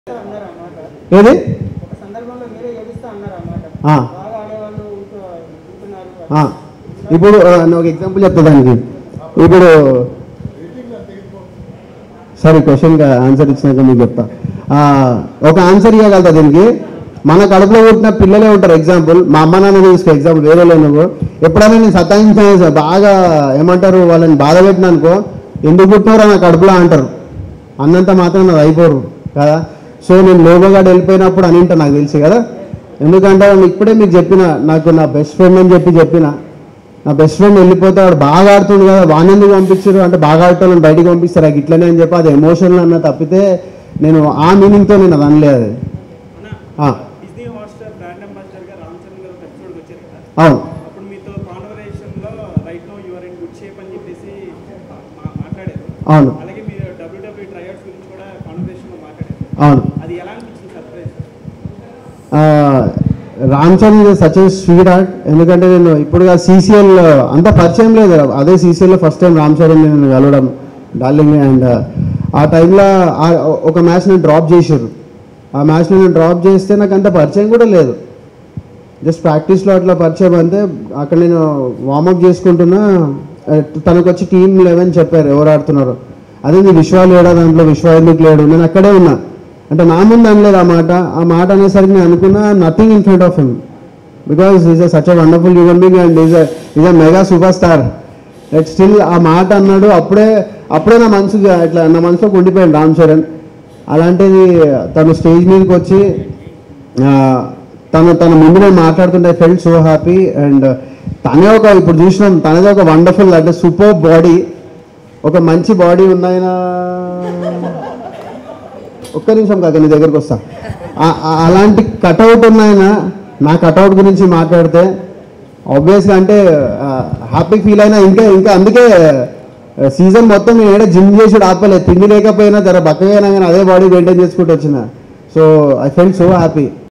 అన్నారు అన్నమాట ఏది ఒక సందర్భంలో మీరే ఏడుస్తా అన్నారు అన్నమాట ఆ. బాగా ఆడేవాళ్ళు ఊరుకు- ఊరుకున్నారు ఆ, ఇప్పుడు ఆ, నేను ఒక ఎగ్జాంపుల్ చెప్తా దానికి ఇప్పుడు సరే క్వశ్చన్కి ఆన్సర్ ఇచ్చినాక మీకు చెప్తా ఆ, ఒక ఆన్సర్ ఇవ్వగలుగుతా దీనికి మన కడుపులో పుట్టిన పిల్లలే ఉంటారు ఎగ్జాంపుల్ మా అమ్మ నాన్న తీసుకో ఎగ్జాంపుల్ వేరే నువ్వు ఎప్పుడైనా నేను సతాయించిన బాగా ఏమంటారు వాళ్ళని బాధ పెట్టిన అనుకో ఎందుకు పుట్టినారో నా కడుపులో అంటారు అన్నంత మాత్రం నాది అయిపోరు కదా సో నేను లోగోగాడు వెళ్ళిపోయినప్పుడు అని ఉంటా నాకు తెలుసు కదా ఎందుకంటే వాడు ఇప్పుడే మీకు చెప్పిన నాకు నా బెస్ట్ ఫ్రెండ్ అని చెప్పి చెప్పిన నా బెస్ట్ ఫ్రెండ్ వెళ్ళిపోతే వాడు బాగా ఆడుతుంది కదా వాడిని ఎందుకు పంపించారు అంటే బాగా ఆడటం బయటికి పంపిస్తారు అది ఇట్లనే అని చెప్పి అది ఎమోషనల్ అన్న తప్పితే నేను ఆ మీనింగ్తో నేను అది అనలేదు అది ఆ, డిజ్నీ హాట్స్టార్ బ్రాండ్ అంబాసిడర్ గా రామ్ చరణ్ గారు ఎపిసోడ్కి వచ్చారు కదా అవును అప్పుడు మీతో కాన్వర్సేషన్ లో right no you're in good shape అని చెప్పేసి మా- మాట్లాడారు అవును అలాగే మీరు డబ్ల్యూడబ్ల్యూ ట్రైఅవుట్స్ గురించి కూడా కాన్వర్సేషన్ లో మాట్లాడారు అవును అది ఎలా అనిపించింది surprise Ram Charan such sweet heart ఎందుకంటే నేను ఇప్పుడుగా సీసీఎల్ అంత పరిచయం లేదు అదే సీసీఎల్లో ఫస్ట్ టైం రామ్ చరణ్ నేను కలవడం డార్లింగ్ అండ్ ఆ టైంలో ఒక మ్యాచ్ నేను డ్రాప్ చేశారు ఆ మ్యాచ్ నేను డ్రాప్ చేస్తే నాకు అంత పరిచయం కూడా లేదు జస్ట్ ప్రాక్టీస్లో అట్లా పరిచయం అంతే అక్కడ నేను వార్మప్ చేసుకుంటున్నా ఆ, తనకు వచ్చి టీం లెవెన్ చెప్పారు ఎవరు ఆడుతున్నారు అదే నీ విశ్వ లేడా దాంట్లో విశ్వ ఎందుకు లేడు నేను అక్కడే ఉన్నా అంటే నా ముందు అనలేదు ఆ మాట ఆ మాట అనేసరికి నేను అనుకున్నా nothing in front of him because is a such a wonderful human being and is is a mega super star but still ఆ మాట అన్నాడు అప్పుడే అప్పుడే నా మనసు ఇట్లా నా మనసులోకి ఉండిపోయాడు రామ్ చరణ్ అలాంటిది తను స్టేజ్ మీదకి వచ్చి ఆ, తను తన ముందు నేను మాట్లాడుతుంటే ఫెల్ట్ సో హ్యాపీ అండ్ తనే ఒక ఇప్పుడు చూసినాం తనదే ఒక వండర్ఫుల్ అంటే సూపర్ బాడీ ఒక మంచి బాడీ ఉన్నాయన ఒక్క నిమిషం కాక నీ దగ్గరకు వస్తా ఆ- ఆ- అలాంటి కటౌట్ ఉన్నాయన నా కటౌట్ గురించి మాట్లాడితే ఆబ్వియస్గా అంటే హ్యాపీ ఫీల్ అయినా ఇంకా ఇంకా అందుకే సీజన్ మొత్తం నేను ఏడా జిమ్ చేసి ఆపలేదు తిండి లేకపోయినా జర బక్కగా అయినా కానీ అదే బాడీ మెయింటైన్ చేసుకుంటూ వచ్చిన so I fell so happy